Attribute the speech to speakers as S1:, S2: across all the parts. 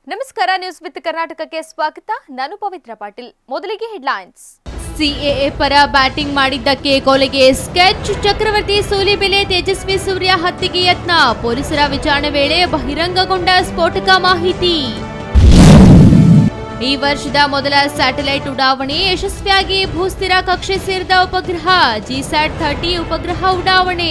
S1: ನಮಸ್ಕಾರ news with ಕರ್ನಾಟಕಕ್ಕೆ ಸ್ವಾಗತ ನಾನು ಪವಿತ್ರ ಪಾಟೀಲ್ ಮೊದಲಿಗೆ ಹೆಡ್ಲೈನ್ಸ್
S2: ಸಿಎಎ ಪರ ಬ್ಯಾಟಿಂಗ್ ಮಾಡಿದ್ದಕ್ಕೆ ಕೊಲೆಗೆ ಸ್ಕೆಚ್ ಚಕ್ರವರ್ತಿ ಸೂಲಿಬೆಲೆ ತೇಜಸ್ವಿ ಸೂರ್ಯ ಹತ್ಯೆಗೆ ಯತ್ನ ಪೊಲೀಸರ ವಿಚಾರಣೆ ವೇಳೆ ಬಹಿರಂಗಗೊಂಡ ಸ್ಫೋಟಕ ಮಾಹಿತಿ ಈ ವರ್ಷದ ಮೊದಲ ಸ್ಯಾಟಲೈಟ್ ಉಡಾವಣೆ ಯಶಸ್ವಿಯಾಗಿ ಭೂಸ್ಥಿರ ಕಕ್ಷೆ ಸೇರಿದ ಉಪಗ್ರಹ ಜಿಸ್ಯಾಟ್ ಥರ್ಟಿ ಉಪಗ್ರಹ ಉಡಾವಣೆ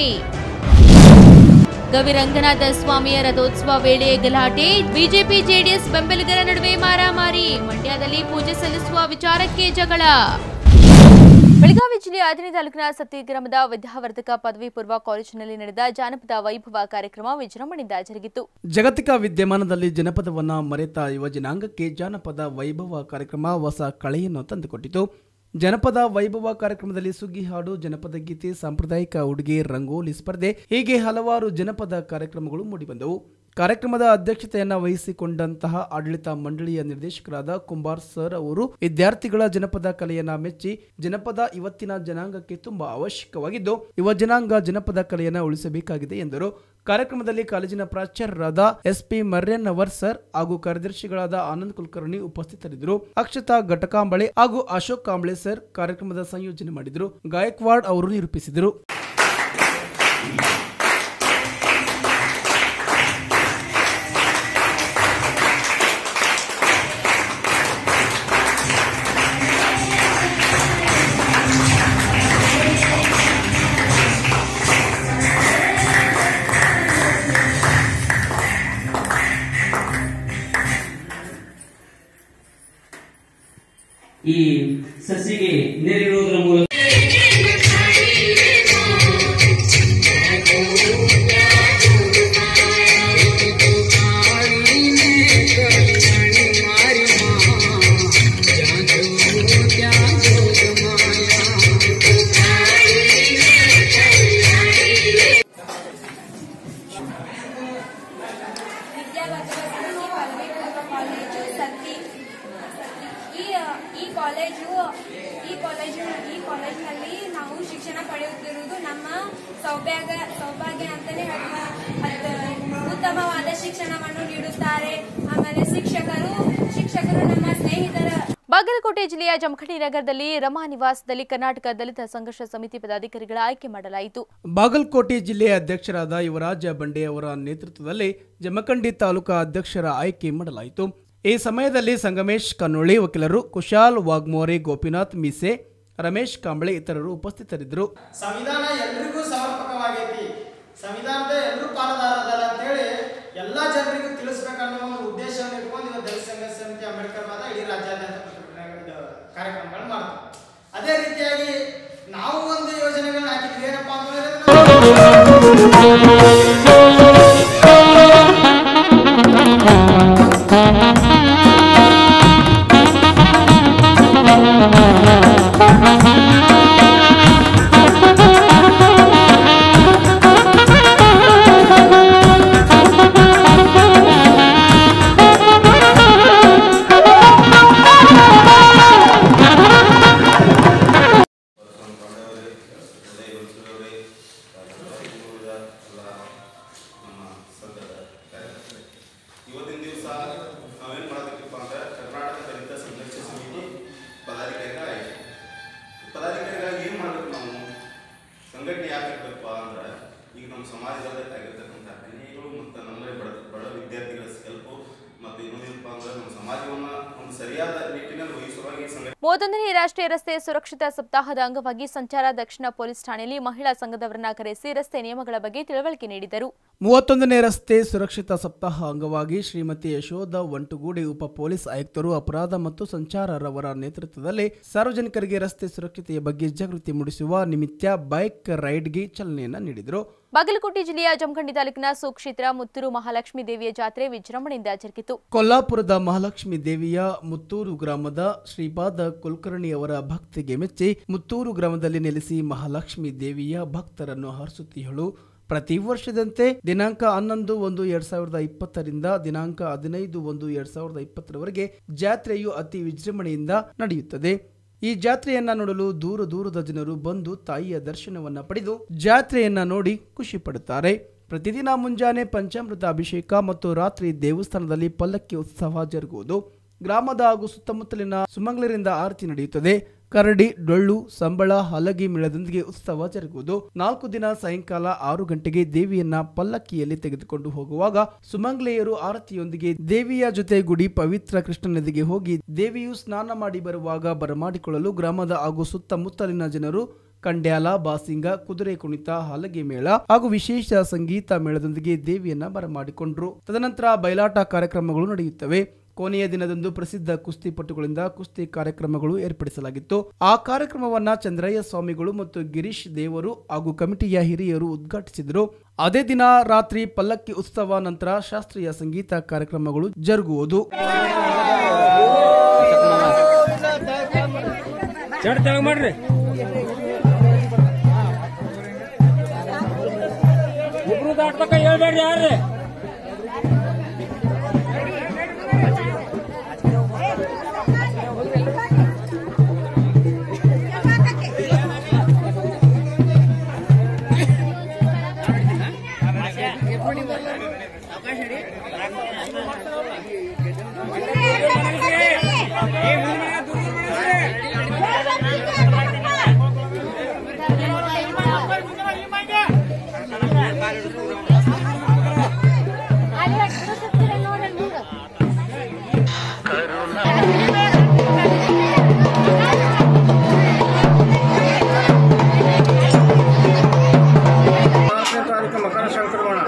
S2: ಗವಿರಂಗನಾಥ ಸ್ವಾಮಿಯ ರಥೋತ್ಸವ ವೇಳೆ ಗಲಾಟೆ ಬಿಜೆಪಿ ಜೆಡಿಎಸ್ ಬೆಂಬಲಿಗರ ನಡುವೆ ಮಾರಾಮಾರಿ ಮಂಡ್ಯದಲ್ಲಿ ಪೂಜೆ ಸಲ್ಲಿಸುವ ವಿಚಾರಕ್ಕೆ ಜಗಳ
S1: ಬೆಳಗಾವಿ ಜಿಲ್ಲೆಯ ಆದನಿ ತಾಲೂಕಿನ ಸತ್ತಿ ಗ್ರಾಮದ ವಿದ್ಯಾವರ್ಧಕ ಪದವಿ ಪೂರ್ವ ಕಾಲೇಜಿನಲ್ಲಿ ನಡೆದ ಜಾನಪದ ವೈಭವ ಕಾರ್ಯಕ್ರಮ ವಿಜೃಂಭಣೆಯಿಂದ ಜರುಗಿತು
S3: ಜಾಗತಿಕ ವಿದ್ಯಮಾನದಲ್ಲಿ ಜನಪದವನ್ನ ಮರೆತ ಯುವ ಜನಾಂಗಕ್ಕೆ ಜಾನಪದ ವೈಭವ ಕಾರ್ಯಕ್ರಮ ಹೊಸ ಕಳೆಯನ್ನು ತಂದುಕೊಟ್ಟಿತು ಜನಪದ ವೈಭವ ಕಾರ್ಯಕ್ರಮದಲ್ಲಿ ಸುಗ್ಗಿ ಹಾಡು ಜನಪದ ಗೀತೆ ಸಾಂಪ್ರದಾಯಿಕ ಉಡುಗೆ ರಂಗೋಲಿ ಸ್ಪರ್ಧೆ ಹೀಗೆ ಹಲವಾರು ಜನಪದ ಕಾರ್ಯಕ್ರಮಗಳು ಮೂಡಿಬಂದವು ಕಾರ್ಯಕ್ರಮದ ಅಧ್ಯಕ್ಷತೆಯನ್ನ ವಹಿಸಿಕೊಂಡಂತಹ ಆಡಳಿತ ಮಂಡಳಿಯ ನಿರ್ದೇಶಕರಾದ ಕುಂಬಾರ್ ಸರ್ ಅವರು ವಿದ್ಯಾರ್ಥಿಗಳ ಜನಪದ ಕಲೆಯನ್ನ ಮೆಚ್ಚಿ ಜನಪದ ಇವತ್ತಿನ ಜನಾಂಗಕ್ಕೆ ತುಂಬಾ ಅವಶ್ಯಕವಾಗಿದ್ದು ಯುವ ಜನಾಂಗ ಜನಪದ ಕಲೆಯನ್ನ ಉಳಿಸಬೇಕಾಗಿದೆ ಎಂದರು ಕಾರ್ಯಕ್ರಮದಲ್ಲಿ ಕಾಲೇಜಿನ ಪ್ರಾಚಾರ್ಯರಾದ ಎಸ್ ಪಿ ಮರ್ಯನ್ನವರ್ ಸರ್ ಹಾಗೂ ಕಾರ್ಯದರ್ಶಿಗಳಾದ ಆನಂದ್ ಕುಲಕರ್ಣಿ ಉಪಸ್ಥಿತರಿದ್ದರು ಅಕ್ಷತಾ ಘಟಕಾಂಬಳೆ ಹಾಗೂ ಅಶೋಕ್ ಕಾಂಬಳೆ ಸರ್ ಕಾರ್ಯಕ್ರಮದ ಸಂಯೋಜನೆ ಮಾಡಿದರು ಗಾಯಕ್ವಾಡ್ ಅವರು ನಿರೂಪಿಸಿದರು
S4: ಈ ಸಸಿಗೆ ನೀರಿಡುವುದರ ಮೂಲಕ
S5: ವಿದ್ಯಾವರ್ಧಕ ಪದವಿ ಪೂರ್ವ ಕಾಲೇಜು ಸತ್ತಿ ಈ ಈ ಕಾಲೇಜು ಈ ಕಾಲೇಜು ಈ ಕಾಲೇಜಿನಲ್ಲಿ ನಾವು ಶಿಕ್ಷಣ ಪಡೆಯುತ್ತಿರುವುದು ನಮ್ಮ ಸೌಭಾಗ್ಯ ಸೌಭಾಗ್ಯ ಅಂತಾನೆ ಹೇಳುವ ಅದು ಉತ್ತಮವಾದ ಶಿಕ್ಷಣವನ್ನು ನೀಡುತ್ತಾರೆ ಆಮೇಲೆ ಶಿಕ್ಷಕರು ಶಿಕ್ಷಕರು ನಮ್ಮ ಸ್ನೇಹಿತರ
S1: ಬಾಗಲಕೋಟೆ ಜಿಲ್ಲೆಯ ಜಮಖಂಡಿ ನಗರದಲ್ಲಿ ರಮಾ ನಿವಾಸದಲ್ಲಿ ಕರ್ನಾಟಕ ದಲಿತ ಸಂಘರ್ಷ ಸಮಿತಿ ಪದಾಧಿಕಾರಿಗಳ ಆಯ್ಕೆ ಮಾಡಲಾಯಿತು
S3: ಬಾಗಲಕೋಟೆ ಜಿಲ್ಲೆಯ ಅಧ್ಯಕ್ಷರಾದ ಯುವರಾಜ ಬಂಡೆ ಅವರ ನೇತೃತ್ವದಲ್ಲಿ ಜಮಖಂಡಿ ತಾಲೂಕಾ ಅಧ್ಯಕ್ಷರ ಆಯ್ಕೆ ಮಾಡಲಾಯಿತು ಈ ಸಮಯದಲ್ಲಿ ಸಂಗಮೇಶ್ ಕನ್ನೋಳಿ ವಕೀಲರು ಕುಶಾಲ್ ವಾಗ್ಮೋರೆ ಗೋಪಿನಾಥ್ ಮೀಸೆ ರಮೇಶ್ ಕಾಂಬಳೆ ಇತರರು ಉಪಸ್ಥಿತರಿದ್ದರು
S6: ಸಂವಿಧಾನ ಎಲ್ರಿಗೂ ಸಮರ್ಪಕವಾಗೈತಿ ಸಂವಿಧಾನದ ಎಲ್ಲರೂ ಪಾಲುದಾರದಲ್ಲ ಅಂತೇಳಿ ಎಲ್ಲ ಜನರಿಗೂ ತಿಳಿಸ್ಬೇಕನ್ನೋ ಒಂದು ಉದ್ದೇಶವನ್ನು ಇಟ್ಕೊಂಡು ಇವತ್ತು ದಲಿತ ಸಂಘ ಸಮಿತಿ ಅಂಬೇಡ್ಕರ್ ವಾದ ಇಡೀ ರಾಜ್ಯಾದ್ಯಂತ ಪ್ರತಿಭಟನೆ ಇದು ಕಾರ್ಯಕ್ರಮಗಳು ಮಾಡ್ತೀವಿ ಅದೇ ರೀತಿಯಾಗಿ ನಾವು ಒಂದು ಯೋಜನೆಗಳನ್ನ ಹಾಕಿದ್ವಿ ಏನಪ್ಪಾ ಅಂತಂದ್ರೆ
S7: ಇವತ್ತಿನ ದಿವಸ ನಾವೇನು ಮಾಡಬೇಕಪ್ಪ ಅಂದ್ರೆ ಕರ್ನಾಟಕ ದಲಿತ ಸಂಘರ್ಷ ಸಮಿತಿ ಪದಾಧಿಕಾರಿಗಳಾಗಿ ಪದಾಧಿಕಾರಿಗಳಾಗಿ ಏನು ಮಾಡಬೇಕು ನಾವು ಸಂಘಟನೆ ಯಾಕೆ ಇರ್ಬೇಕಪ್ಪ ಅಂದ್ರೆ ಈಗ ನಮ್ಮ ಸಮಾಜದಲ್ಲಿ ಆಗಿರ್ತಕ್ಕಂಥ ಅನ್ಯಾಯಗಳು ಮತ್ತು ನಮ್ಮಲ್ಲಿ ಬಡ ಬಡ ವಿದ್ಯಾರ್ಥಿಗಳ ಹೆಲ್ಪು ಮತ್ತು ಇನ್ನೊಂದೇನಪ್ಪ ಅಂದ್ರೆ ನಮ್ಮ ಸಮಾಜವನ್ನು ಒಂದು ಸರಿಯಾದ ನಿಟ್ಟಿನಲ್ಲಿ ವಹಿಸುವಾಗಿ ಸಂಘಟನೆ
S1: ಮೂವತ್ತೊಂದನೇ ರಾಷ್ಟ್ರೀಯ ರಸ್ತೆ ಸುರಕ್ಷತಾ ಸಪ್ತಾಹದ ಅಂಗವಾಗಿ ಸಂಚಾರ ದಕ್ಷಿಣ ಪೊಲೀಸ್ ಠಾಣೆಯಲ್ಲಿ ಮಹಿಳಾ ಸಂಘದವರನ್ನ ಕರೆಸಿ ರಸ್ತೆ ನಿಯಮಗಳ ಬಗ್ಗೆ ತಿಳುವಳಿಕೆ ನೀಡಿದರು
S3: ಮೂವತ್ತೊಂದನೇ ರಸ್ತೆ ಸುರಕ್ಷಿತ ಸಪ್ತಾಹ ಅಂಗವಾಗಿ ಶ್ರೀಮತಿ ಯಶೋಧ ಒಂಟುಗೂಡಿ ಉಪ ಪೊಲೀಸ್ ಆಯುಕ್ತರು ಅಪರಾಧ ಮತ್ತು ಸಂಚಾರರವರ ನೇತೃತ್ವದಲ್ಲಿ ಸಾರ್ವಜನಿಕರಿಗೆ ರಸ್ತೆ ಸುರಕ್ಷತೆಯ ಬಗ್ಗೆ ಜಾಗೃತಿ ಮೂಡಿಸುವ ನಿಮಿತ್ತ ಬೈಕ್ ರೈಡ್ಗೆ ಚಾಲನೆಯನ್ನ ನೀಡಿದರು
S1: ಬಾಗಲಕೋಟೆ ಜಿಲ್ಲೆಯ ಜಮಖಂಡಿ ತಾಲೂಕಿನ ಸುಕ್ಷೇತ್ರ ಮುತ್ತೂರು ಮಹಾಲಕ್ಷ್ಮೀ ದೇವಿಯ ಜಾತ್ರೆ ವಿಜೃಂಭಣೆಯಿಂದ ಜರುಗಿತು
S3: ಕೊಲ್ಲಾಪುರದ ಮಹಾಲಕ್ಷ್ಮಿ ದೇವಿಯ ಮುತ್ತೂರು ಗ್ರಾಮದ ಶ್ರೀಪಾದ ಕುಲಕರ್ಣಿ ಅವರ ಭಕ್ತಿಗೆ ಮೆಚ್ಚಿ ಮುತ್ತೂರು ಗ್ರಾಮದಲ್ಲಿ ನೆಲೆಸಿ ಮಹಾಲಕ್ಷ್ಮಿ ದೇವಿಯ ಭಕ್ತರನ್ನು ಹರಿಸುತ್ತಿಹಳು ಪ್ರತಿ ವರ್ಷದಂತೆ ದಿನಾಂಕ ಹನ್ನೊಂದು ಒಂದು ಎರಡ್ ಸಾವಿರದ ಇಪ್ಪತ್ತರಿಂದ ದಿನಾಂಕ ಹದಿನೈದು ಒಂದು ಎರಡ್ ಸಾವಿರದ ಇಪ್ಪತ್ತರವರೆಗೆ ಜಾತ್ರೆಯು ಅತಿ ವಿಜೃಂಭಣೆಯಿಂದ ನಡೆಯುತ್ತದೆ ಈ ಜಾತ್ರೆಯನ್ನ ನೋಡಲು ದೂರ ದೂರದ ಜನರು ಬಂದು ತಾಯಿಯ ದರ್ಶನವನ್ನ ಪಡೆದು ಜಾತ್ರೆಯನ್ನ ನೋಡಿ ಖುಷಿ ಪಡುತ್ತಾರೆ ಪ್ರತಿದಿನ ಮುಂಜಾನೆ ಪಂಚಾಮೃತ ಅಭಿಷೇಕ ಮತ್ತು ರಾತ್ರಿ ದೇವಸ್ಥಾನದಲ್ಲಿ ಪಲ್ಲಕ್ಕಿ ಉತ್ಸವ ಜರುಗುವುದು ಗ್ರಾಮದ ಹಾಗೂ ಸುತ್ತಮುತ್ತಲಿನ ಸುಮಂಗ್ಲರಿಂದ ಆರತಿ ನಡೆಯುತ್ತದೆ ಕರಡಿ ಡೊಳ್ಳು ಸಂಬಳ ಹಲಗಿ ಮೇಳದೊಂದಿಗೆ ಉತ್ಸವ ಜರುಗುವುದು ನಾಲ್ಕು ದಿನ ಸಾಯಂಕಾಲ ಆರು ಗಂಟೆಗೆ ದೇವಿಯನ್ನ ಪಲ್ಲಕ್ಕಿಯಲ್ಲಿ ತೆಗೆದುಕೊಂಡು ಹೋಗುವಾಗ ಸುಮಂಗ್ಲೆಯರು ಆರತಿಯೊಂದಿಗೆ ದೇವಿಯ ಜೊತೆ ಗುಡಿ ಪವಿತ್ರ ಕೃಷ್ಣ ನದಿಗೆ ಹೋಗಿ ದೇವಿಯು ಸ್ನಾನ ಮಾಡಿ ಬರುವಾಗ ಬರಮಾಡಿಕೊಳ್ಳಲು ಗ್ರಾಮದ ಹಾಗೂ ಸುತ್ತಮುತ್ತಲಿನ ಜನರು ಕಂಡ್ಯಾಲ ಬಾಸಿಂಗ ಕುದುರೆ ಕುಣಿತ ಹಲಗೆ ಮೇಳ ಹಾಗೂ ವಿಶೇಷ ಸಂಗೀತ ಮೇಳದೊಂದಿಗೆ ದೇವಿಯನ್ನ ಬರಮಾಡಿಕೊಂಡ್ರು ತದನಂತರ ಬಯಲಾಟ ಕಾರ್ಯಕ್ರಮಗಳು ನಡೆಯುತ್ತವೆ ಕೊನೆಯ ದಿನದಂದು ಪ್ರಸಿದ್ಧ ಕುಸ್ತಿಪಟುಗಳಿಂದ ಕುಸ್ತಿ ಕಾರ್ಯಕ್ರಮಗಳು ಏರ್ಪಡಿಸಲಾಗಿತ್ತು ಆ ಕಾರ್ಯಕ್ರಮವನ್ನ ಚಂದ್ರಯ್ಯ ಸ್ವಾಮಿಗಳು ಮತ್ತು ಗಿರೀಶ್ ದೇವರು ಹಾಗೂ ಕಮಿಟಿಯ ಹಿರಿಯರು ಉದ್ಘಾಟಿಸಿದರು ಅದೇ ದಿನ ರಾತ್ರಿ ಪಲ್ಲಕ್ಕಿ ಉತ್ಸವ ನಂತರ ಶಾಸ್ತ್ರೀಯ ಸಂಗೀತ ಕಾರ್ಯಕ್ರಮಗಳು ಜರುಗುವುದು
S8: ಚಡ್ ತಗ ಮಾಡ್ರಿ ಇಬ್ರು ದಾಟ್ಬೇಕ ಹೇಳ್ಬೇಡ್ರಿ ಯಾರ್ರಿ
S9: ನಾಲ್ಕನೇ ತಾರೀಕು ಮಕರ ಸಂಕ್ರಮಣ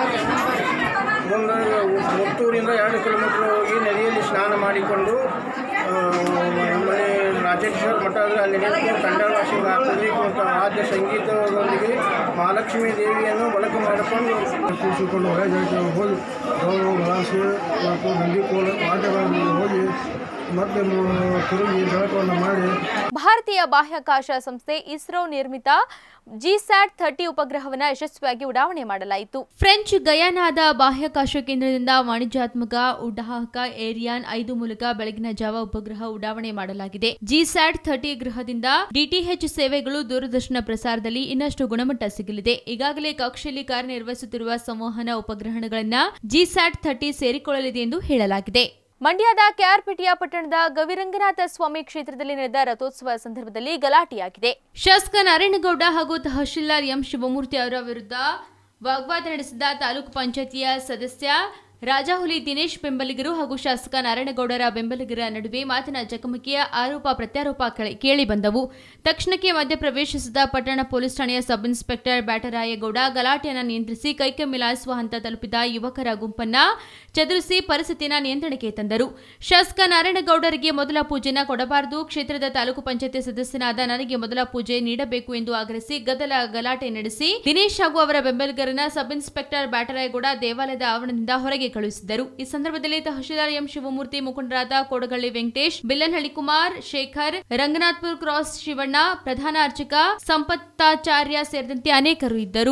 S9: ಮುಂದೆ ಮುತ್ತೂರಿಂದ ಎರಡು ಕಿಲೋಮೀಟರ್ ಹೋಗಿ ನದಿಯಲ್ಲಿ ಸ್ನಾನ ಮಾಡಿಕೊಂಡು ಆ, ನಮ್ಮನೆ ರಾಜೇಶ್ವರ ಮಠ ಅಂದರೆ ಅಲ್ಲಿ ನಿಂತು ಕಂಡವಾಸಿಗೆ ಹಾಕಿದ್ವಿ ಮತ್ತು ವಾದ್ಯ ಸಂಗೀತದೊಂದಿಗೆ ಮಹಾಲಕ್ಷ್ಮೀ ದೇವಿಯನ್ನು ಬಳಕೆ ಮಾಡಿಕೊಂಡು ಕೂರಿಸಿಕೊಂಡು ಹೊರಗೆ ಹೋಗಿ ಗೌರವ ಗಲಾಸೆ ಮತ್ತು ನಂದಿ ಕೋಲ ಆಟಗಳಲ್ಲಿ ಹೋಗಿ ಮತ್ತೆ ಮು- ತಿರುಗಿ ಜಳಕವನ್ನು ಮಾಡಿ
S1: ಭಾರತೀಯ ಬಾಹ್ಯಾಕಾಶ ಸಂಸ್ಥೆ ಇಸ್ರೋ ನಿರ್ಮಿತ ಜಿಸ್ಯಾಟ್ ಥರ್ಟಿ ಉಪಗ್ರಹವನ್ನು ಯಶಸ್ವಿಯಾಗಿ ಉಡಾವಣೆ ಮಾಡಲಾಯಿತು
S2: ಫ್ರೆಂಚ್ ಗಯಾನಾದ ಬಾಹ್ಯಾಕಾಶ ಕೇಂದ್ರದಿಂದ ವಾಣಿಜ್ಯಾತ್ಮಕ ಉಡಾಹಕ ಏರಿಯಾನ್ ಐದು ಮೂಲಕ ಬೆಳಗಿನ ಜಾವ ಉಪಗ್ರಹ ಉಡಾವಣೆ ಮಾಡಲಾಗಿದೆ ಜಿಸ್ಯಾಟ್ ಥರ್ಟಿ ಗ್ರಹದಿಂದ ಡಿಟಿಎಚ್ ಸೇವೆಗಳು ದೂರದರ್ಶನ ಪ್ರಸಾರದಲ್ಲಿ ಇನ್ನಷ್ಟು ಗುಣಮಟ್ಟ ಸಿಗಲಿದೆ ಈಗಾಗಲೇ ಕಕ್ಷೆಯಲ್ಲಿ ಕಾರ್ಯನಿರ್ವಹಿಸುತ್ತಿರುವ ಸಂವಹನ ಉಪಗ್ರಹಗಳನ್ನ ಜಿಸ್ಯಾಟ್ ಥರ್ಟಿ ಸೇರಿಕೊಳ್ಳಲಿದೆ ಎಂದು ಹೇಳಲಾಗಿದೆ
S1: ಮಂಡ್ಯದ ಕೆಆರ್ಪೇಟೆಯ ಪಟ್ಟಣದ ಗವಿರಂಗನಾಥ ಸ್ವಾಮಿ ಕ್ಷೇತ್ರದಲ್ಲಿ ನಡೆದ ರಥೋತ್ಸವ ಸಂದರ್ಭದಲ್ಲಿ ಗಲಾಟೆಯಾಗಿದೆ
S2: ಶಾಸಕ ನಾರಾಯಣಗೌಡ ಹಾಗೂ ತಹಶೀಲ್ದಾರ್ ಎಂ ಶಿವಮೂರ್ತಿ ಅವರ ವಿರುದ್ಧ ವಾಗ್ವಾದ ನಡೆಸಿದ ತಾಲೂಕು ಪಂಚಾಯತಿಯ ಸದಸ್ಯ ರಾಜಾಹುಲಿ ದಿನೇಶ್ ಬೆಂಬಲಿಗರು ಹಾಗೂ ಶಾಸಕ ನಾರಾಯಣಗೌಡರ ಬೆಂಬಲಿಗರ ನಡುವೆ ಮಾತಿನ ಚಕಮಕಿಯ ಆರೋಪ ಪ್ರತ್ಯಾರೋಪ ಕೆಳ- ಕೇಳಿ ಬಂದವು ತಕ್ಷಣಕ್ಕೆ ಮಧ್ಯಪ್ರವೇಶಿಸಿದ ಪಟ್ಟಣ ಪೊಲೀಸ್ ಠಾಣೆಯ ಸಬ್ ಇನ್ಸ್ಪೆಕ್ಟರ್ ಬ್ಯಾಟರಾಯಗೌಡ ಗಲಾಟೆಯನ್ನು ನಿಯಂತ್ರಿಸಿ ಕೈಕೆ ಮಿಲಾಯಿಸುವ ಹಂತ ತಲುಪಿದ ಯುವಕರ ಗುಂಪನ್ನ ಚದುರಿಸಿ ಪರಿಸ್ಥಿತಿಯನ್ನು ನಿಯಂತ್ರಣಕ್ಕೆ ತಂದರು ಶಾಸಕ ನಾರಾಯಣಗೌಡರಿಗೆ ಮೊದಲ ಪೂಜೆನ ಕೊಡಬಾರದು ಕ್ಷೇತ್ರದ ತಾಲೂಕು ಪಂಚಾಯತಿ ಸದಸ್ಯನಾದ ನನಗೆ ಮೊದಲ ಪೂಜೆ ನೀಡಬೇಕು ಎಂದು ಆಗ್ರಹಿಸಿ ಗದ್ದಲ ಗಲಾಟೆ ನಡೆಸಿ ದಿನೇಶ್ ಹಾಗೂ ಅವರ ಬೆಂಬಲಿಗರನ್ನ ಸಬ್ ಇನ್ಸ್ಪೆಕ್ಟರ್ ಬ್ಯಾಟರಾಯಗೌಡ ದೇವಾಲಯದ ಆವರಣದಿಂದ ಹೊರಗೆ ಕಳುಹಿಸಿದರು ಈ ಸಂದರ್ಭದಲ್ಲಿ ತಹಶೀಲ್ದಾರ್ ಎಂ ಶಿವಮೂರ್ತಿ ಮುಖಂಡರಾದ ಕೋಡಗಳ್ಳಿ ವೆಂಕಟೇಶ್ ಬಿಲ್ಲನಹಳ್ಳಿ ಕುಮಾರ್ ಶೇಖರ್ ರಂಗನಾಥ್ಪುರ್ ಕ್ರಾಸ್ ಶಿವಣ್ಣ ಪ್ರಧಾನ ಅರ್ಚಕ ಸಂಪತ್ತಾಚಾರ್ಯ ಸೇರಿದಂತೆ ಅನೇಕರು ಇದ್ದರು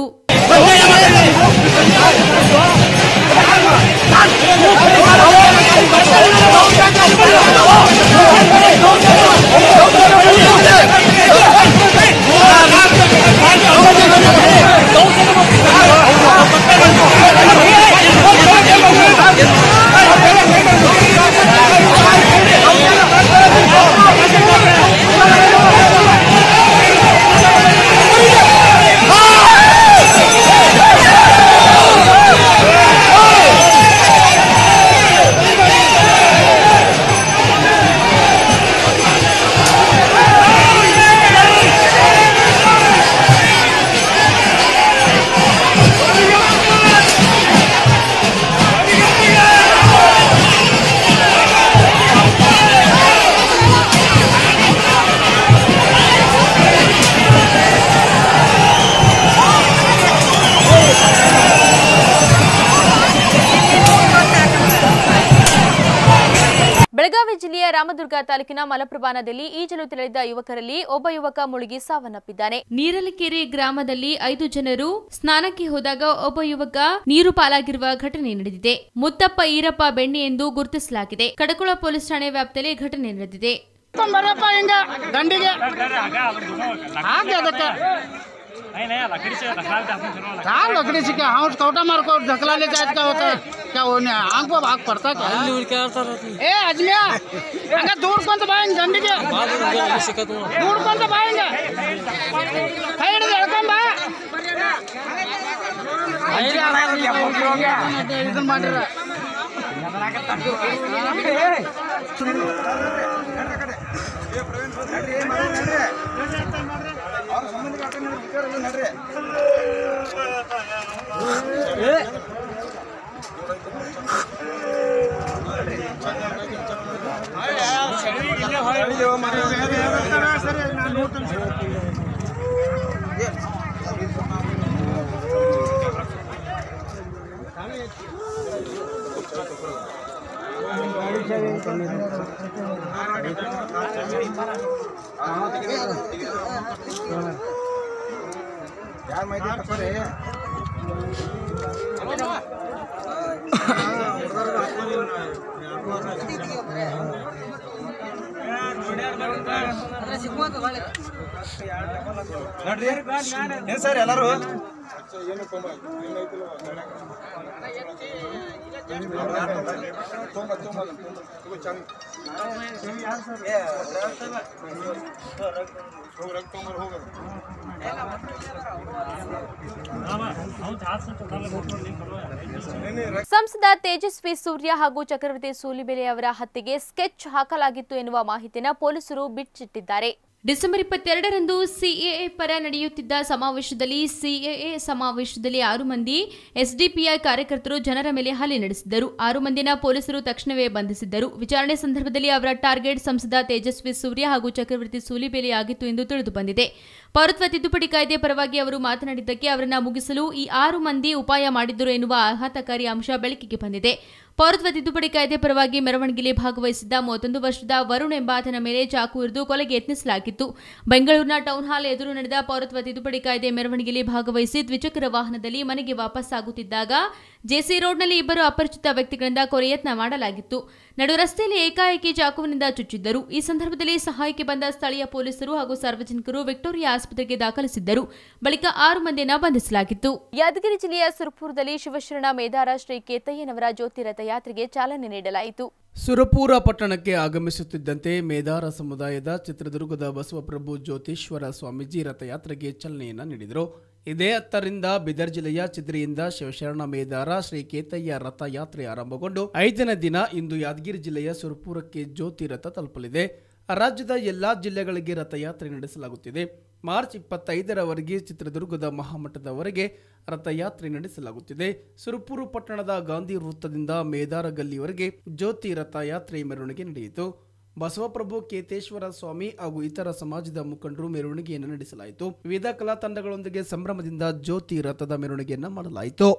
S1: ಬೆಳಗಾವಿ ಜಿಲ್ಲೆಯ ರಾಮದುರ್ಗ ತಾಲೂಕಿನ ಮಲಪ್ರಭಾ ನದಿಯಲ್ಲಿ ಈಜಲು ತೆರಳಿದ ಯುವಕರಲ್ಲಿ ಒಬ್ಬ ಯುವಕ ಮುಳುಗಿ ಸಾವನ್ನಪ್ಪಿದ್ದಾನೆ
S2: ನೀರಲಕೆರೆ ಗ್ರಾಮದಲ್ಲಿ ಐದು ಜನರು ಸ್ನಾನಕ್ಕೆ ಹೋದಾಗ ಒಬ್ಬ ಯುವಕ ನೀರು ಪಾಲಾಗಿರುವ ಘಟನೆ ನಡೆದಿದೆ ಮುತ್ತಪ್ಪ ಈರಪ್ಪ ಬೆಣ್ಣೆ ಎಂದು ಗುರುತಿಸಲಾಗಿದೆ ಕಡಕೊಳ ಪೊಲೀಸ್ ಠಾಣೆ ವ್ಯಾಪ್ತಿಯಲ್ಲಿ ಘಟನೆ ನಡೆದಿದೆ
S10: ಬರಪ್ಪ ಹಿಂಗ ದಂಡಿಗೆ ಹಾಗೆ ಅದಕ್ಕೆ क्या लकड़ी से क्या हाउस कौटा मार को ढकला ले जाए क्या होता है क्या होने आंख पर भाग पड़ता है क्या ए अजमिया अगर दूर कौन दबाएंगे झंडी के दूर कौन दबाएंगे साइड लड़का बा ಇದನ್ನ ಮಾಡಿರ
S6: ಏನ್ ಸರ್ ಎಲ್ಲರೂ
S1: ಸಂಸದ ತೇಜಸ್ವಿ ಸೂರ್ಯ ಹಾಗೂ ಚಕ್ರವರ್ತಿ ಸೂಲಿಬೆಲೆ ಅವರ ಹತ್ಯೆಗೆ ಸ್ಕೆಚ್ ಹಾಕಲಾಗಿತ್ತು ಎನ್ನುವ ಮಾಹಿತಿಯನ್ನು ಪೊಲೀಸರು ಬಿಚ್ಚಿಟ್ಟಿದ್ದಾರೆ
S2: ಡಿಸೆಂಬರ್ ಇಪ್ಪತ್ತೆರಡರಂದು ಸಿಎಎ ಪರ ನಡೆಯುತ್ತಿದ್ದ ಸಮಾವೇಶದಲ್ಲಿ ಸಿಎಎ ಸಮಾವೇಶದಲ್ಲಿ ಆರು ಮಂದಿ ಎಸ್ಡಿಪಿಐ ಕಾರ್ಯಕರ್ತರು ಜನರ ಮೇಲೆ ಹಲ್ಲೆ ನಡೆಸಿದ್ದರು ಆರು ಮಂದಿನ ಪೊಲೀಸರು ತಕ್ಷಣವೇ ಬಂಧಿಸಿದ್ದರು ವಿಚಾರಣೆ ಸಂದರ್ಭದಲ್ಲಿ ಅವರ ಟಾರ್ಗೆಟ್ ಸಂಸದ ತೇಜಸ್ವಿ ಸೂರ್ಯ ಹಾಗೂ ಚಕ್ರವರ್ತಿ ಸೂಲಿಬೇಲಿ ಆಗಿತ್ತು ಎಂದು ತಿಳಿದು ಬಂದಿದೆ ಪೌರತ್ವ ತಿದ್ದುಪಡಿ ಕಾಯ್ದೆ ಪರವಾಗಿ ಅವರು ಮಾತನಾಡಿದ್ದಕ್ಕೆ ಅವರನ್ನ ಮುಗಿಸಲು ಈ ಆರು ಮಂದಿ ಉಪಾಯ ಮಾಡಿದ್ದರು ಎನ್ನುವ ಆಘಾತಕಾರಿ ಅಂಶ ಬೆಳಕಿಗೆ ಬಂದಿದೆ ಪೌರತ್ವ ತಿದ್ದುಪಡಿ ಕಾಯ್ದೆ ಪರವಾಗಿ ಮೆರವಣಿಗೆಯಲ್ಲಿ ಭಾಗವಹಿಸಿದ್ದ ಮೂವತ್ತೊಂದು ವರ್ಷದ ವರುಣ್ ಎಂಬಾತನ ಮೇಲೆ ಚಾಕು ಇರಿದು ಕೊಲೆಗೆ ಯತ್ನಿಸಲಾಗಿತ್ತು ಬೆಂಗಳೂರಿನ ಟೌನ್ ಹಾಲ್ ಎದುರು ನಡೆದ ಪೌರತ್ವ ತಿದ್ದುಪಡಿ ಕಾಯ್ದೆ ಮೆರವಣಿಗೆಯಲ್ಲಿ ಭಾಗವಹಿಸಿ ದ್ವಿಚಕ್ರ ವಾಹನದಲ್ಲಿ ಮನೆಗೆ ವಾಪಸ್ ಆಗುತ್ತಿದ್ದಾಗ ಜೆಸಿ ರೋಡ್ನಲ್ಲಿ ಇಬ್ಬರು ಅಪರಿಚಿತ ವ್ಯಕ್ತಿಗಳಿಂದ ಕೊಲೆ ಯತ್ನ ಮಾಡಲಾಗಿತ್ತು ನಡು ರಸ್ತೆಯಲ್ಲಿ ಏಕಾಏಕಿ ಚಾಕುವಿನಿಂದ ಚುಚ್ಚಿದ್ದರು ಈ ಸಂದರ್ಭದಲ್ಲಿ ಸಹಾಯಕ್ಕೆ ಬಂದ ಸ್ಥಳೀಯ ಪೊಲೀಸರು ಹಾಗೂ ಸಾರ್ವಜನಿಕರು ವಿಕ್ಟೋರಿಯಾ ಆಸ್ಪತ್ರೆಗೆ ದಾಖಲಿಸಿದ್ದರು ಬಳಿಕ ಆರು ಮಂದಿಯನ್ನು ಬಂಧಿಸಲಾಗಿತ್ತು
S1: ಯಾದಗಿರಿ ಜಿಲ್ಲೆಯ ಸುರಪುರದಲ್ಲಿ ಶಿವಶರಣ ಮೇದಾರ ಶ್ರೀ ಕೇತಯ್ಯನವರ ಜ್ಯೋತಿ ರಥಯಾತ್ರೆಗೆ ಚಾಲನೆ ನೀಡಲಾಯಿತು
S3: ಸುರಪುರ ಪಟ್ಟಣಕ್ಕೆ ಆಗಮಿಸುತ್ತಿದ್ದಂತೆ ಮೇದಾರ ಸಮುದಾಯದ ಚಿತ್ರದುರ್ಗದ ಬಸವಪ್ರಭು ಜ್ಯೋತೇಶ್ವರ ಸ್ವಾಮೀಜಿ ರಥಯಾತ್ರೆಗೆ ಚಾಲನೆಯನ್ನ ನೀಡಿದರು ಇದೇ ಹತ್ತರಿಂದ ಬೀದರ್ ಜಿಲ್ಲೆಯ ಚಿದ್ರಿಯಿಂದ ಶಿವಶರಣ ಮೇದಾರ ಶ್ರೀ ಕೇತಯ್ಯ ರಥಯಾತ್ರೆ ಆರಂಭಗೊಂಡು ಐದನೇ ದಿನ ಇಂದು ಯಾದಗಿರಿ ಜಿಲ್ಲೆಯ ಸುರಪುರಕ್ಕೆ ಜ್ಯೋತಿ ರಥ ತಲುಪಲಿದೆ ರಾಜ್ಯದ ಎಲ್ಲಾ ಜಿಲ್ಲೆಗಳಿಗೆ ರಥಯಾತ್ರೆ ನಡೆಸಲಾಗುತ್ತಿದೆ ಮಾರ್ಚ್ ಇಪ್ಪತ್ತೈದರವರೆಗೆ ಚಿತ್ರದುರ್ಗದ ಮಹಾಮಠದವರೆಗೆ ರಥಯಾತ್ರೆ ನಡೆಸಲಾಗುತ್ತಿದೆ ಸುರಪುರ ಪಟ್ಟಣದ ಗಾಂಧಿ ವೃತ್ತದಿಂದ ಮೇದಾರ ಗಲ್ಲಿವರೆಗೆ ಜ್ಯೋತಿ ರಥಯಾತ್ರೆ ಮೆರವಣಿಗೆ ನಡೆಯಿತು ಬಸವಪ್ರಭು ಕೇತೇಶ್ವರ ಸ್ವಾಮಿ ಹಾಗೂ ಇತರ ಸಮಾಜದ ಮುಖಂಡರು ಮೆರವಣಿಗೆಯನ್ನು ನಡೆಸಲಾಯಿತು ವಿವಿಧ ಕಲಾ ತಂಡಗಳೊಂದಿಗೆ ಸಂಭ್ರಮದಿಂದ ಜ್ಯೋತಿ ರಥದ ಮೆರವಣಿಗೆಯನ್ನು ಮಾಡಲಾಯಿತು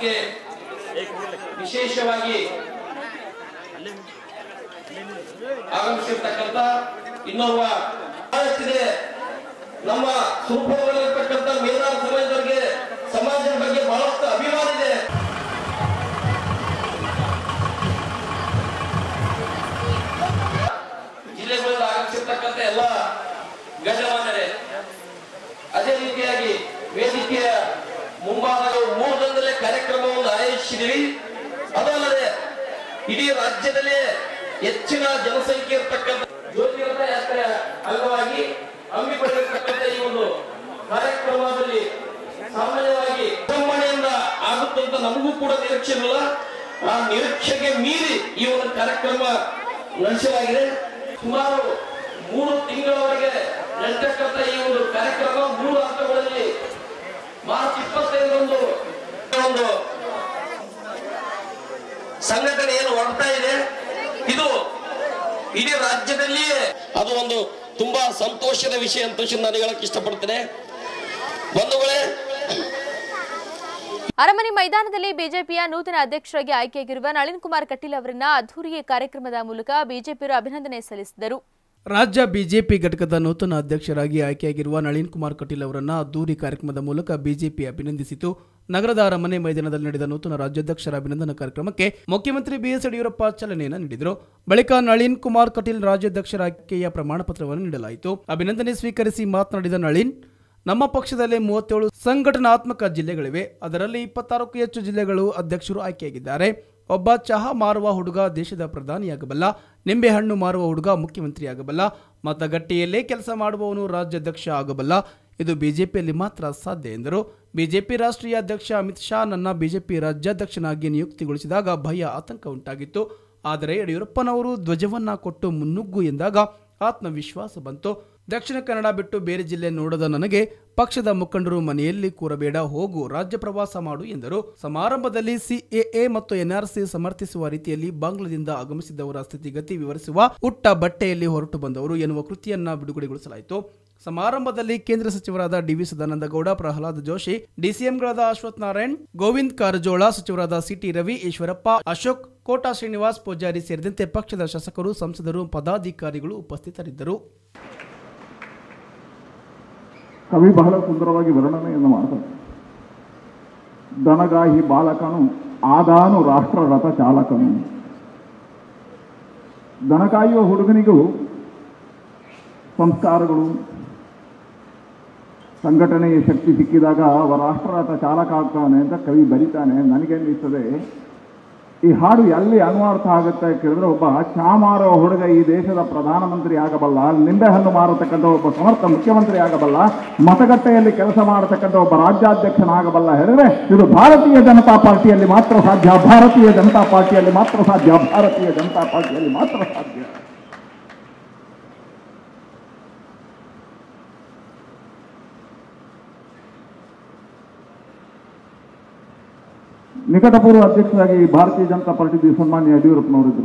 S11: ಕಾರ್ಯಕ್ರಮಕ್ಕೆ ವಿಶೇಷವಾಗಿ ಆಗಮಿಸಿರ್ತಕ್ಕಂಥ ಇನ್ನೋರ್ವ ಬಹಳಷ್ಟಿದೆ ನಮ್ಮ ಸುರಪುರದಲ್ಲಿರ್ತಕ್ಕಂಥ ಮೇಧಾವ ಸಮಾಜದವರಿಗೆ ಸಮಾಜದ ಬಗ್ಗೆ ಬಹಳಷ್ಟು ಅಭಿಮಾನ ಇದೆ ಜಿಲ್ಲೆಗಳಿಂದ ಆಗಮಿಸಿರ್ತಕ್ಕಂಥ ಎಲ್ಲ ಗಣ್ಯಮಾನ್ಯರೇ ಅದೇ ರೀತಿಯಾಗಿ ವೇದಿಕೆಯ ಮುಂಭಾಗ ಮೂರು ದಿನದಲ್ಲೇ ಕಾರ್ಯಕ್ರಮವನ್ನು ಆಯೋಜಿಸಿದೀವಿ ಅದಲ್ಲದೆ ಇಡೀ ರಾಜ್ಯದಲ್ಲೇ ಹೆಚ್ಚಿನ ಜನಸಂಖ್ಯೆ ಇರತಕ್ಕಂಥ ಜ್ಯೋತಿರಥ ಯಾತ್ರೆ ಅಂಗವಾಗಿ ಹಮ್ಮಿಕೊಂಡಿರ್ತಕ್ಕಂಥ ಈ ಒಂದು ಕಾರ್ಯಕ್ರಮದಲ್ಲಿ ಸಾಮಾನ್ಯವಾಗಿ ವಿಜೃಂಭಣೆಯಿಂದ ಆಗುತ್ತಂತ ನಮಗೂ ಕೂಡ ನಿರೀಕ್ಷೆ ಇರಲಿಲ್ಲ ಆ ನಿರೀಕ್ಷೆಗೆ ಮೀರಿ ಈ ಒಂದು ಕಾರ್ಯಕ್ರಮ ನಡೆಸಲಾಗಿದೆ ಸುಮಾರು ಮೂರು ತಿಂಗಳವರೆಗೆ ನಡೆತಕ್ಕಂಥ ಈ ಒಂದು ಕಾರ್ಯಕ್ರಮ ಮೂರು ಹಂತಗಳಲ್ಲಿ ಮಾರ್ಚ್ ಇಪ್ಪತ್ತೈದರಂದು ಒಂದು ಸಂಘಟನೆ ಏನು ಹೊರಡ್ತಾ ಇದೆ ಇದು ಇಡೀ ರಾಜ್ಯದಲ್ಲಿಯೇ ಅದು ಒಂದು ತುಂಬಾ ಸಂತೋಷದ ವಿಷಯ ಅಂತ ನಾನು ಹೇಳಕ್ ಇಷ್ಟಪಡ್ತೇನೆ ಬಂಧುಗಳೇ
S1: ಅರಮನೆ ಮೈದಾನದಲ್ಲಿ ಬಿಜೆಪಿಯ ನೂತನ ಅಧ್ಯಕ್ಷರಾಗಿ ಆಯ್ಕೆಯಾಗಿರುವ ನಳಿನ್ ಕುಮಾರ್ ಕಟೀಲ್ ಅವರನ್ನ ಅದ್ದೂರಿ ಕಾರ್ಯಕ್ರಮದ ಮೂಲಕ ಬಿಜೆಪಿಯರು ಅಭಿನಂದನೆ ಸಲ್ಲಿಸಿದರು
S3: ರಾಜ್ಯ ಬಿಜೆಪಿ ಘಟಕದ ನೂತನ ಅಧ್ಯಕ್ಷರಾಗಿ ಆಯ್ಕೆಯಾಗಿರುವ ನಳಿನ್ ಕುಮಾರ್ ಕಟೀಲ್ ಅವರನ್ನ ಅದ್ದೂರಿ ಕಾರ್ಯಕ್ರಮದ ಮೂಲಕ ಬಿಜೆಪಿ ಅಭಿನಂದಿಸಿತು ನಗರದ ಅರಮನೆ ಮೈದಾನದಲ್ಲಿ ನಡೆದ ನೂತನ ರಾಜ್ಯಾಧ್ಯಕ್ಷರ ಅಭಿನಂದನಾ ಕಾರ್ಯಕ್ರಮಕ್ಕೆ ಮುಖ್ಯಮಂತ್ರಿ ಬಿಎಸ್ ಯಡಿಯೂರಪ್ಪ ಚಾಲನೆಯನ್ನು ನೀಡಿದರು ಬಳಿಕ ನಳಿನ್ ಕುಮಾರ್ ಕಟೀಲ್ ರಾಜ್ಯಾಧ್ಯಕ್ಷರ ಆಯ್ಕೆಯ ಪ್ರಮಾಣ ಪತ್ರವನ್ನು ನೀಡಲಾಯಿತು ಅಭಿನಂದನೆ ಸ್ವೀಕರಿಸಿ ಮಾತನಾಡಿದ ನಳಿನ್ ನಮ್ಮ ಪಕ್ಷದಲ್ಲಿ ಮೂವತ್ತೇಳು ಸಂಘಟನಾತ್ಮಕ ಜಿಲ್ಲೆಗಳಿವೆ ಅದರಲ್ಲಿ ಇಪ್ಪತ್ತಾರಕ್ಕೂ ಹೆಚ್ಚು ಜಿಲ್ಲೆಗಳು ಅಧ್ಯಕ್ಷರು ಆಯ್ಕೆಯಾಗಿದ್ದಾರೆ ಒಬ್ಬ ಚಹಾ ಮಾರುವ ಹುಡುಗ ದೇಶದ ಪ್ರಧಾನಿಯಾಗಬಲ್ಲ ನಿಂಬೆಹಣ್ಣು ಮಾರುವ ಹುಡುಗ ಮುಖ್ಯಮಂತ್ರಿಯಾಗಬಲ್ಲ ಮತಗಟ್ಟೆಯಲ್ಲೇ ಕೆಲಸ ಮಾಡುವವನು ರಾಜ್ಯಾಧ್ಯಕ್ಷ ಆಗಬಲ್ಲ ಇದು ಬಿಜೆಪಿಯಲ್ಲಿ ಮಾತ್ರ ಸಾಧ್ಯ ಎಂದರು ಬಿಜೆಪಿ ರಾಷ್ಟ್ರೀಯ ಅಧ್ಯಕ್ಷ ಅಮಿತ್ ಶಾ ನನ್ನ ಬಿಜೆಪಿ ರಾಜ್ಯಾಧ್ಯಕ್ಷನಾಗಿ ನಿಯುಕ್ತಿಗೊಳಿಸಿದಾಗ ಭಯ ಆತಂಕ ಉಂಟಾಗಿತ್ತು ಆದರೆ ಯಡಿಯೂರಪ್ಪನವರು ಧ್ವಜವನ್ನ ಕೊಟ್ಟು ಮುನ್ನುಗ್ಗು ಎಂದಾಗ ಆತ್ಮವಿಶ್ವಾಸ ಬಂತು ದಕ್ಷಿಣ ಕನ್ನಡ ಬಿಟ್ಟು ಬೇರೆ ಜಿಲ್ಲೆ ನೋಡದ ನನಗೆ ಪಕ್ಷದ ಮುಖಂಡರು ಮನೆಯಲ್ಲಿ ಕೂರಬೇಡ ಹೋಗು ರಾಜ್ಯ ಪ್ರವಾಸ ಮಾಡು ಎಂದರು ಸಮಾರಂಭದಲ್ಲಿ ಸಿಎಎ ಮತ್ತು ಎನ್ಆರ್ಸಿ ಸಮರ್ಥಿಸುವ ರೀತಿಯಲ್ಲಿ ಬಾಂಗ್ಲಾದಿಂದ ಆಗಮಿಸಿದವರ ಸ್ಥಿತಿಗತಿ ವಿವರಿಸುವ ಉಟ್ಟ ಬಟ್ಟೆಯಲ್ಲಿ ಹೊರಟು ಬಂದವರು ಎನ್ನುವ ಕೃತಿಯನ್ನ ಬಿಡುಗಡೆಗೊಳಿಸಲಾಯಿತು ಸಮಾರಂಭದಲ್ಲಿ ಕೇಂದ್ರ ಸಚಿವರಾದ ಡಿವಿ ಸದಾನಂದ ಗೌಡ ಪ್ರಹ್ಲಾದ್ ಜೋಶಿ ಡಿಸಿಎಂಗಳಾದ ಅಶ್ವಥ್ ನಾರಾಯಣ್ ಗೋವಿಂದ್ ಕಾರಜೋಳ ಸಚಿವರಾದ ಸಿಟಿ ರವಿ ಈಶ್ವರಪ್ಪ ಅಶೋಕ್ ಕೋಟಾ ಶ್ರೀನಿವಾಸ್ ಪೂಜಾರಿ ಸೇರಿದಂತೆ ಪಕ್ಷದ ಶಾಸಕರು ಸಂಸದರು ಪದಾಧಿಕಾರಿಗಳು ಉಪಸ್ಥಿತರಿದ್ದರು
S12: ಕವಿ ಬಹಳ ಸುಂದರವಾಗಿ ವರ್ಣನೆಯನ್ನು ಮಾಡ್ತಾರೆ ದನಗಾಹಿ ಬಾಲಕನು ಆದಾನು ರಾಷ್ಟ್ರ ರಥ ಚಾಲಕನು ದನ ಕಾಯುವ ಹುಡುಗನಿಗೂ ಸಂಸ್ಕಾರಗಳು ಸಂಘಟನೆಯ ಶಕ್ತಿ ಸಿಕ್ಕಿದಾಗ ಅವ ರಾಷ್ಟ್ರರಥ ಚಾಲಕ ಆಗ್ತಾನೆ ಅಂತ ಕವಿ ಬರೀತಾನೆ ನನಗೇನಿಸ್ತದೆ ಈ ಹಾಡು ಎಲ್ಲಿ ಅನ್ವರ್ಥ ಆಗುತ್ತೆ ಕೇಳಿದ್ರೆ ಒಬ್ಬ ಚಾ ಮಾರೋ ಹುಡುಗ ಈ ದೇಶದ ಪ್ರಧಾನಮಂತ್ರಿ ಆಗಬಲ್ಲ ನಿಂಬೆಹಣ್ಣು ಮಾರತಕ್ಕಂಥ ಒಬ್ಬ ಸಮರ್ಥ ಮುಖ್ಯಮಂತ್ರಿ ಆಗಬಲ್ಲ ಮತಗಟ್ಟೆಯಲ್ಲಿ ಕೆಲಸ ಮಾಡತಕ್ಕಂಥ ಒಬ್ಬ ರಾಜ್ಯಾಧ್ಯಕ್ಷನಾಗಬಲ್ಲ ಹೇಳಿದ್ರೆ ಇದು ಭಾರತೀಯ ಜನತಾ ಪಾರ್ಟಿಯಲ್ಲಿ ಮಾತ್ರ ಸಾಧ್ಯ ಭಾರತೀಯ ಜನತಾ ಪಾರ್ಟಿಯಲ್ಲಿ ಮಾತ್ರ ಸಾಧ್ಯ ಭಾರತೀಯ ಜನತಾ ಪಾರ್ಟಿಯಲ್ಲಿ ಮಾತ್ರ ಸಾಧ್ಯ ನಿಕಟಪೂರ್ವ ಅಧ್ಯಕ್ಷರಾಗಿ ಭಾರತೀಯ ಜನತಾ ಪಾರ್ಟಿ ಸನ್ಮಾನ್ಯ ಯಡಿಯೂರಪ್ಪನವರಿದ್ದರು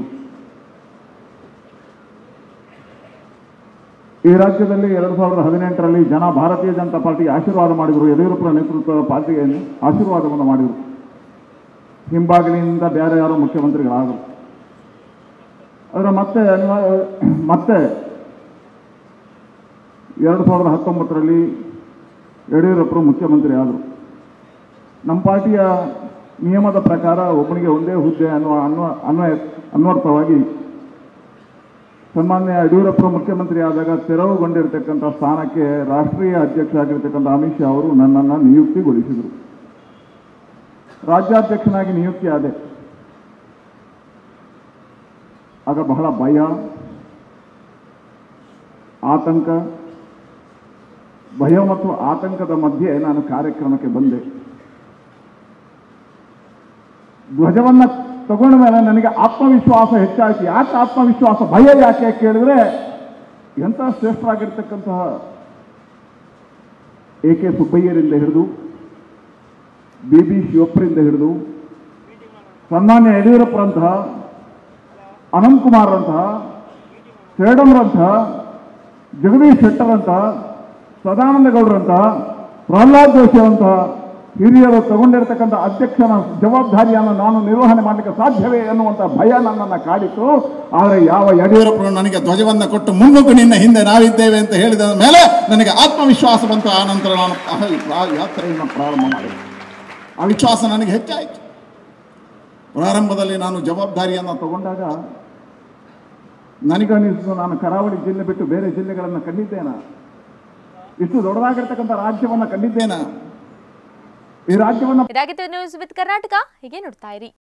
S12: ಈ ರಾಜ್ಯದಲ್ಲಿ ಎರಡು ಸಾವಿರದ ಹದಿನೆಂಟರಲ್ಲಿ ಜನ ಭಾರತೀಯ ಜನತಾ ಪಾರ್ಟಿಗೆ ಆಶೀರ್ವಾದ ಮಾಡಿದರು ಯಡಿಯೂರಪ್ಪನ ನೇತೃತ್ವದ ಪಾರ್ಟಿಗೆ ಆಶೀರ್ವಾದವನ್ನು ಮಾಡಿದರು ಹಿಂಬಾಗಿಲಿನಿಂದ ಬೇರೆ ಯಾರೋ ಮುಖ್ಯಮಂತ್ರಿಗಳಾದರು ಅದರ ಮತ್ತೆ ಅನಿವಾರ್ಯ ಮತ್ತೆ ಎರಡು ಸಾವಿರದ ಹತ್ತೊಂಬತ್ತರಲ್ಲಿ ಯಡಿಯೂರಪ್ಪರು ಮುಖ್ಯಮಂತ್ರಿ ಆದರು ನಮ್ಮ ಪಾರ್ಟಿಯ ನಿಯಮದ ಪ್ರಕಾರ ಒಬ್ಬನಿಗೆ ಒಂದೇ ಹುದ್ದೆ ಅನ್ನುವ ಅನ್ವ ಅನ್ವಯ ಅನ್ವರ್ಥವಾಗಿ ಸನ್ಮಾನ್ಯ ಯಡಿಯೂರಪ್ಪರು ಮುಖ್ಯಮಂತ್ರಿ ಆದಾಗ ತೆರವುಗೊಂಡಿರ್ತಕ್ಕಂಥ ಸ್ಥಾನಕ್ಕೆ ರಾಷ್ಟ್ರೀಯ ಅಧ್ಯಕ್ಷ ಆಗಿರ್ತಕ್ಕಂಥ ಅಮಿತ್ ಶಾ ಅವರು ನನ್ನನ್ನು ನಿಯುಕ್ತಿಗೊಳಿಸಿದರು ರಾಜ್ಯಾಧ್ಯಕ್ಷನಾಗಿ ನಿಯುಕ್ತಿ ಆದೆ ಆಗ ಬಹಳ ಭಯ ಆತಂಕ ಭಯ ಮತ್ತು ಆತಂಕದ ಮಧ್ಯೆ ನಾನು ಕಾರ್ಯಕ್ರಮಕ್ಕೆ ಬಂದೆ ಧ್ವಜವನ್ನ ತಗೊಂಡ ಮೇಲೆ ನನಗೆ ಆತ್ಮವಿಶ್ವಾಸ ಹೆಚ್ಚಾಯಿತು ಯಾಕೆ ಆತ್ಮವಿಶ್ವಾಸ ಭಯ ಯಾಕೆ ಕೇಳಿದ್ರೆ ಎಂಥ ಶ್ರೇಷ್ಠರಾಗಿರ್ತಕ್ಕಂತಹ ಎ ಕೆ ಸುಬ್ಬಯ್ಯರಿಂದ ಹಿಡಿದು ಬಿ ಬಿ ಶಿವಪ್ಪರಿಂದ ಹಿಡಿದು ಸನ್ಮಾನ್ಯ ಯಡಿಯೂರಪ್ಪರಂತಹ ಅನಂತ್ ಕುಮಾರ್ರಂತಹ ಸೇಡಂರಂತಹ ಜಗದೀಶ್ ಶೆಟ್ಟರಂತಹ ಸದಾನಂದ ಗೌಡರಂತಹ ಪ್ರಹ್ಲಾದ್ ಜೋಶಿ ಅಂತಹ ಹಿರಿಯರು ತಗೊಂಡಿರ್ತಕ್ಕಂಥ ಅಧ್ಯಕ್ಷನ ಜವಾಬ್ದಾರಿಯನ್ನು ನಾನು ನಿರ್ವಹಣೆ ಮಾಡಲಿಕ್ಕೆ ಸಾಧ್ಯವೇ ಎನ್ನುವಂಥ ಭಯ ನನ್ನನ್ನು ಕಾಡಿತು ಆದರೆ ಯಾವ ಯಡಿಯೂರಪ್ಪರು ನನಗೆ ಧ್ವಜವನ್ನು ಕೊಟ್ಟು ಮುನ್ನುಗ್ಗು ನಿನ್ನ ಹಿಂದೆ ನಾವಿದ್ದೇವೆ ಅಂತ ಹೇಳಿದ ಮೇಲೆ ನನಗೆ ಆತ್ಮವಿಶ್ವಾಸ ಬಂತು ಆ ನಂತರ ನಾನು ಆ- ಆ ಯಾತ್ರೆಯನ್ನು ಪ್ರಾರಂಭ ಮಾಡಿದೆ ಆ ವಿಶ್ವಾಸ ನನಗೆ ಹೆಚ್ಚಾಯಿತು ಪ್ರಾರಂಭದಲ್ಲಿ ನಾನು ಜವಾಬ್ದಾರಿಯನ್ನು ತಗೊಂಡಾಗ ನನಗನ್ನಿಸಿತು ನಾನು ಕರಾವಳಿ ಜಿಲ್ಲೆ ಬಿಟ್ಟು ಬೇರೆ ಜಿಲ್ಲೆಗಳನ್ನು ಕಂಡಿದ್ದೇನ ಇಷ್ಟು ದೊಡ್ಡದಾಗಿರ್ತಕ್ಕಂಥ ರಾಜ್ಯವನ್ನು ಕಂಡಿದ್ದೇನ ಈ ರಾಜ್ಯವನ್ನು
S1: ಇದಾಗಿತ್ತು ನ್ಯೂಸ್ ವಿತ್ ಕರ್ನಾಟಕ ಹೀಗೆ ನೋಡ್ತಾ ಇರಿ